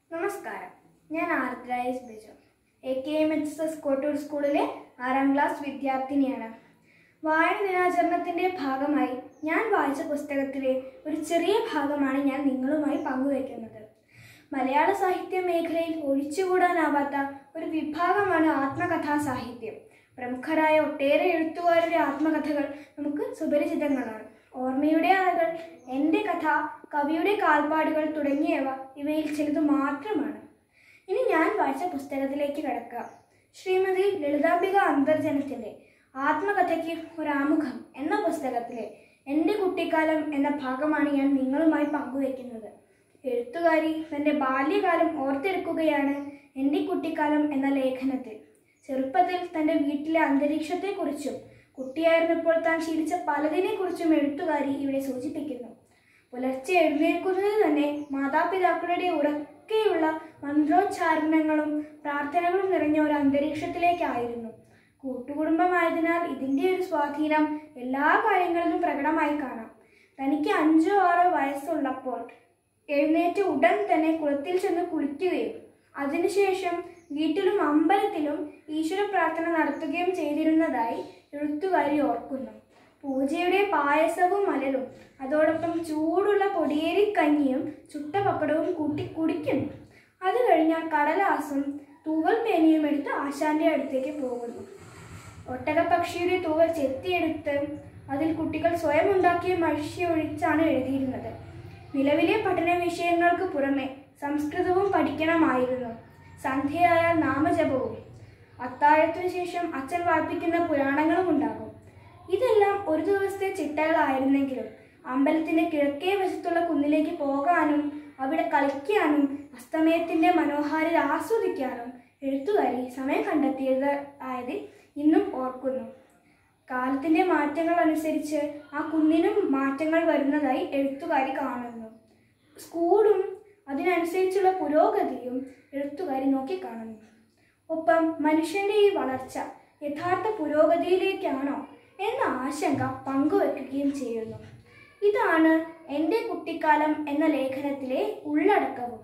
നമസ്കാരം ഞാൻ Ardra S Biju A K M H S Kottoor സ്കൂളിലെ ആറാം ക്ലാസ് വിദ്യാർത്ഥിനിയാണ് വായന ദിനാചരണത്തിൻ്റെ ഭാഗമായി ഞാൻ വായിച്ച പുസ്തകത്തിലെ ഒരു ചെറിയ ഭാഗമാണ് ഞാൻ നിങ്ങളുമായി പങ്കുവയ്ക്കുന്നത് മലയാള സാഹിത്യ മേഖലയിൽ ഒഴിച്ചുകൂടാനാവാത്ത ഒരു വിഭാഗമാണ് ആത്മകഥാ സാഹിത്യം പ്രമുഖരായ ഒട്ടേറെ എഴുത്തുകാരുടെ ആത്മകഥകൾ നമുക്ക് സുപരിചിതങ്ങളാണ് ഓർമ്മയുടെ അറകൾ എൻ്റെ കഥ കവിയുടെ കാൽപ്പാടുകൾ തുടങ്ങിയവ ഇവയിൽ ചിലത് മാത്രമാണ് ഇനി ഞാൻ വായിച്ച പുസ്തകത്തിലേക്ക് കിടക്കാം ശ്രീമതി ലളിതാംബിക അന്തർജനത്തിൻ്റെ ആത്മകഥയ്ക്ക് ഒരാമുഖം എന്ന പുസ്തകത്തിലെ എൻ്റെ കുട്ടിക്കാലം എന്ന ഭാഗമാണ് ഞാൻ നിങ്ങളുമായി പങ്കുവയ്ക്കുന്നത് എഴുത്തുകാരി തൻ്റെ ബാല്യകാലം ഓർത്തെടുക്കുകയാണ് എൻ്റെ കുട്ടിക്കാലം എന്ന ലേഖനത്തിൽ ചെറുപ്പത്തിൽ തൻ്റെ വീട്ടിലെ അന്തരീക്ഷത്തെക്കുറിച്ചും കുട്ടിയായിരുന്നപ്പോൾ താൻ ശീലിച്ച പലതിനെക്കുറിച്ചും എഴുത്തുകാരി ഇവിടെ സൂചിപ്പിക്കുന്നു പുലർച്ചെ എഴുന്നേൽക്കുന്നത് തന്നെ മാതാപിതാക്കളുടെ ഉറക്കെയുള്ള മന്ത്രോച്ചാരണങ്ങളും പ്രാർത്ഥനകളും നിറഞ്ഞ ഒരു അന്തരീക്ഷത്തിലേക്കായിരുന്നു കൂട്ടുകുടുംബമായതിനാൽ ഇതിൻ്റെ ഒരു സ്വാധീനം എല്ലാ കാര്യങ്ങളിലും പ്രകടമായി കാണാം തനിക്ക് അഞ്ചോ ആറോ വയസ്സുള്ളപ്പോൾ എഴുന്നേറ്റ് ഉടൻ തന്നെ കുളത്തിൽ ചെന്ന് കുളിക്കുകയും അതിനുശേഷം വീട്ടിലും അമ്പലത്തിലും ഈശ്വര പ്രാർത്ഥന നടത്തുകയും ചെയ്തിരുന്നതായി എഴുത്തുകാരി ഓർക്കുന്നു പൂജയുടെ പായസവും മലരും അതോടൊപ്പം ചൂടുള്ള പൊടിയേരിക്കഞ്ഞിയും ചുട്ട പപ്പടവും കൂട്ടി കുടിക്കുന്നു അത് കഴിഞ്ഞാൽ കടലാസും തൂവൽ പേനയും എടുത്ത് ആശാന്റെ അടുത്തേക്ക് പോകുന്നു ഒട്ടകപ്പക്ഷിയുടെ തൂവൽ ചെത്തിയെടുത്ത് അതിൽ കുട്ടികൾ സ്വയം ഉണ്ടാക്കിയ മനുഷ്യ ഒഴിച്ചാണ് എഴുതിയിരുന്നത് നിലവിലെ പഠന വിഷയങ്ങൾക്ക് പുറമെ സംസ്കൃതവും പഠിക്കണമായിരുന്നു സന്ധ്യയായാൽ നാമജപവും അത്താഴത്തിനു ശേഷം അച്ഛൻ വായിപ്പിക്കുന്ന പുരാണങ്ങളും ഉണ്ടാകും ഇതെല്ലാം ഒരു ദിവസത്തെ ചിട്ടകളായിരുന്നെങ്കിലും അമ്പലത്തിന്റെ കിഴക്കേ വശത്തുള്ള കുന്നിലേക്ക് പോകാനും അവിടെ കളിക്കാനും അസ്തമയത്തിന്റെ മനോഹാരിത ആസ്വദിക്കാനും എഴുത്തുകാരി സമയം കണ്ടെത്തിയത് ആയത് ഇന്നും ഓർക്കുന്നു കാലത്തിന്റെ മാറ്റങ്ങൾ അനുസരിച്ച് ആ കുന്നിനും മാറ്റങ്ങൾ വരുന്നതായി എഴുത്തുകാരി കാണുന്നു സ്കൂളും അതിനനുസരിച്ചുള്ള പുരോഗതിയും എഴുത്തുകാരി നോക്കിക്കാണുന്നു ഒപ്പം മനുഷ്യന്റെ ഈ വളർച്ച യഥാർത്ഥ പുരോഗതിയിലേക്കാണോ എന്ന ആശങ്ക പങ്കുവെക്കുകയും ചെയ്യുന്നു ഇതാണ് എൻ്റെ കുട്ടിക്കാലം എന്ന ലേഖനത്തിലെ ഉള്ളടക്കവും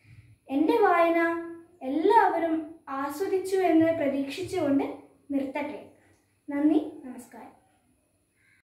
എൻ്റെ വായന എല്ലാവരും ആസ്വദിച്ചു എന്ന് പ്രതീക്ഷിച്ചുകൊണ്ട് നിർത്തട്ടെ നന്ദി നമസ്കാരം